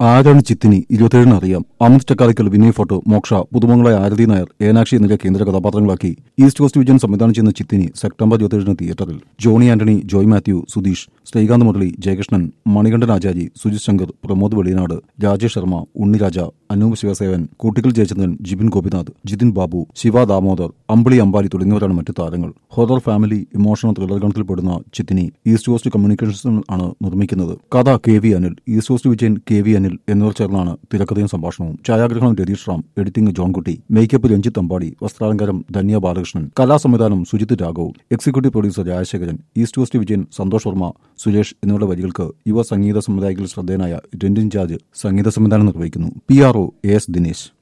ആരാണ് ചിത്തിനി ഇരുപത്തിയേഴിന് അറിയാം അമിത് ചക്കാലിക്കൽ വിനയ് ഫോട്ടോ മോക്ഷ പുതുമംഗള ആരതി നായർ ഏനാക്ഷി എന്നിവരെ കേന്ദ്ര കഥാപാത്രങ്ങളാക്കി ഈസ്റ്റ് കോസ്റ്റ് വിജയൻ സംവിധാനം ചെയ്യുന്ന ചിത്തിനി സെപ്റ്റംബർ ഇരുപത്തിയേഴിന് തിയേറ്ററിൽ ജോണി ആന്റണി ജോയ് മാത്യു സുധീഷ് ശ്രീകാന്ത് മുരളി ജയകൃഷ്ണൻ മണികണ്ഠൻ ആചാരി സുജിത് ശങ്കർ പ്രമോദ് വെളിയനാട് രാജേഷ് ശർമ്മ ഉണ്ണിരാജ അനൂപ് ശിവസേവൻ കൂട്ടിക്കൽ ജയചന്ദ്രൻ ജിബിൻ ഗോപിനാഥ് ജിതിൻ ബാബു ശിവ ദാമോദർ അമ്പിളി അമ്പാലി തുടങ്ങിയവരാണ് മറ്റു താരങ്ങൾ ഹൊറർ ഫാമിലി ഇമോഷണൽ ത്രില്ലർ ഗണത്തിൽപ്പെടുന്ന ചിത്തിനി ഈസ്റ്റ് കോസ്റ്റ് കമ്മ്യൂണിക്കേഷൻസ് ആണ് നിർമ്മിക്കുന്നത് കഥ K V Anil East Coast Vijayan K V Anil എന്നിവർ ചേർന്നാണ് തിരക്കഥയും സംഭാഷണവും ഛായാഗ്രഹണം രതീഷ് റാം എഡിറ്റിംഗ് ജോൺകുട്ടി മേക്കപ്പ് രഞ്ജിത്ത് അമ്പാടി വസ്ത്രാലങ്കാരം ധന്യ ബാലകൃഷ്ണൻ കലാസംവിധാനം Sujith Raghav executive producer Rajasekharan East Coast Vijayan Santhosh Varma Suresh എന്നിവരുടെ വരികൾക്ക് യുവ സംഗീത സംവിധായകരിൽ ശ്രദ്ധേയനായ രഞ്ജിൻ ജാജ് സംഗീത സംവിധാനം നിർവഹിക്കുന്നു P R O A S Dinesh